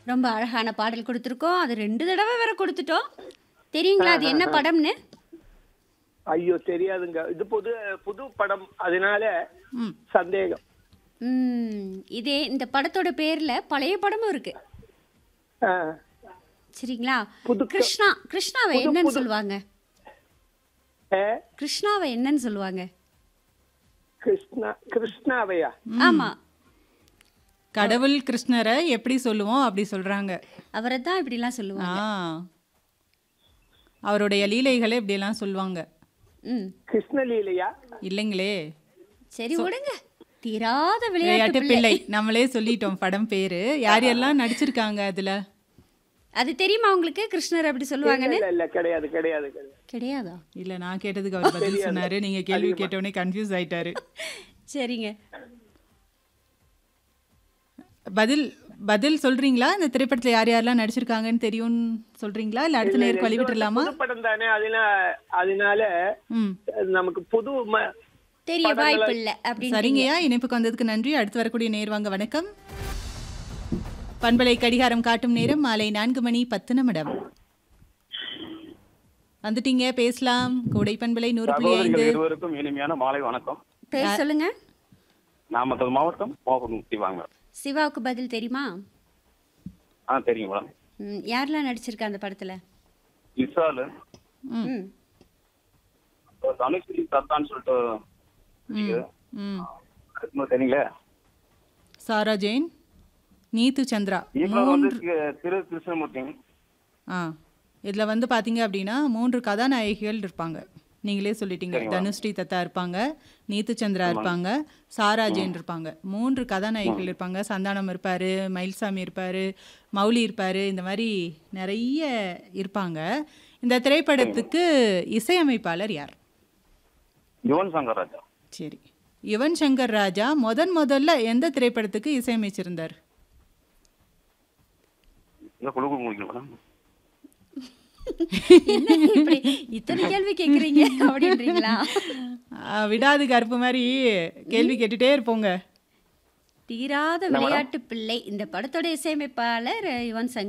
ரொம்ப அழகான பாடல் கொடுத்துருக்கோம் அது ரெண்டு தடவை வேற கொடுத்துட்டோம் தெரியுங்களா அது என்ன படம்னு ஐயோ தெரியாதுங்க இது புது புது படம் அதனால ம் சந்தேகம் ம், இதே இந்த படத்தோட பேர்ல பழைய படமும் இருக்கு ஆ, சரிங்களா புது க- கிருஷ்ணா கிருஷ்ணாவை புது- என்னன்னு புது- சொல்லுவாங்க ஆ, கிருஷ்ணாவை என்னன்னு சொல்லுவாங்க கிருஷ்ணா கிருஷ்ணாவையா ஆமா கடவுள் கிருஷ்ணரை எப்படி சொல்லுவோம் அப்படி சொல்றாங்க அவரை தான் இப்படிலாம் ஆ சொல்லுவாங்க அவருடைய லீலைகளை இப்படியெல்லாம் சொல்லுவாங்க ம் கிருஷ்ணலீலையா இல்லைங்களே சரி விடுங்க தீராத விளையாட்டு விளையாட்டு பிள்ளை நம்மளே சொல்லிட்டோம் படம் பேரு யார் யாரெல்லாம் நடிச்சிருக்காங்க அதுல அது தெரியுமா உங்களுக்கு கிருஷ்ணர் அப்படி சொல்லுவாங்கன்னு இல்ல இல்ல கிடையாது கிடையாது கிடையாது கிடையாதா இல்ல நான் கேட்டதுக்கு அவர் பதில் சொன்னாரு நீங்க கேள்வி கேட்டவுடனே கன்ஃபியூஸ் ஆயிட்டாரு சரிங்க பதில் பதில் சொல்றீங்களா இந்த திரைப்படத்துல யார் யாரெல்லாம் நடிச்சிருக்காங்கன்னு தெரியும்னு சொல்றீங்களா இல்ல அடுத்த நேருக்கு வழி விட்டுலாமா புது படம் தானே அதனால அதனால ம் நமக்கு புது ம- தெரிய வாய்ப்பு இல்லை அப்படின்னு சரிங்கய்யா இணைப்புக்கு வந்ததுக்கு நன்றி அடுத்து வரக்கூடிய நேர் வாங்க வணக்கம் பண்பலை கடிகாரம் காட்டும் நேரம் மாலை நான்கு மணி பத்து நிமிடம் வந்துட்டீங்க பேசலாம் கோடை பண்பலை நூறு புள்ளி ஐந்து சகோதரிகள் இருவருக்கும் இனிமையான மாலை வணக்கம் பேர் சொல்லுங்க நாமக்கல் மாவட்டம் மோகன்முக்தி வாங்க சிவாவுக்கு பதில் தெரியுமா ஆ தெரியும் மேடம் ம், யாரெல்லாம் நடிச்சிருக்கா அந்த படத்துல விசாலு ம் தனுஸ்ரீ சத்தான்னு சொல்லிட்டு ம், ம் இருக்கும்போது தெரியுங்களே சாரா ஜெயின் நீத்து சந்திரா இயக்குனர் வந்து தி- திரு கிருஷ்ணமூர்த்தி ஆ இதில் வந்து பார்த்தீங்க அப்படின்னா மூன்று கதாநாயகிகள் இருப்பாங்க நீங்களே சொல்லிட்டீங்க தனுஸ்ரீ தத்தா இருப்பாங்க நீத்து சந்திரா இருப்பாங்க சாரா ஜெயின் இருப்பாங்க மூன்று கதாநாயகிகள் இருப்பாங்க சந்தானம் இருப்பார் மயில்சாமி இருப்பார் மௌலி இருப்பார் இந்த மாதிரி நிறைய இருப்பாங்க இந்த திரைப்படத்துக்கு இசையமைப்பாளர் யார் யுவன் சங்கர் ராஜா சரி யுவன் சங்கர் ராஜா முதன் முதல்ல எந்த திரைப்படத்துக்கு இசையமைச்சிருந்தார் இந்த குழு முடிக்கல மேடம் என்ன இப்படி இத்தனை கேள்வி கேக்குறீங்க அப்படின்றீங்களா ஆ, விடாது கருப்பு மாதிரி கேள்வி கேட்டுட்டே இருப்போங்க தீராத விளையாட்டு பிள்ளை இந்த படத்தோட இசையமைப்பாளர் யுவன் சங்கர்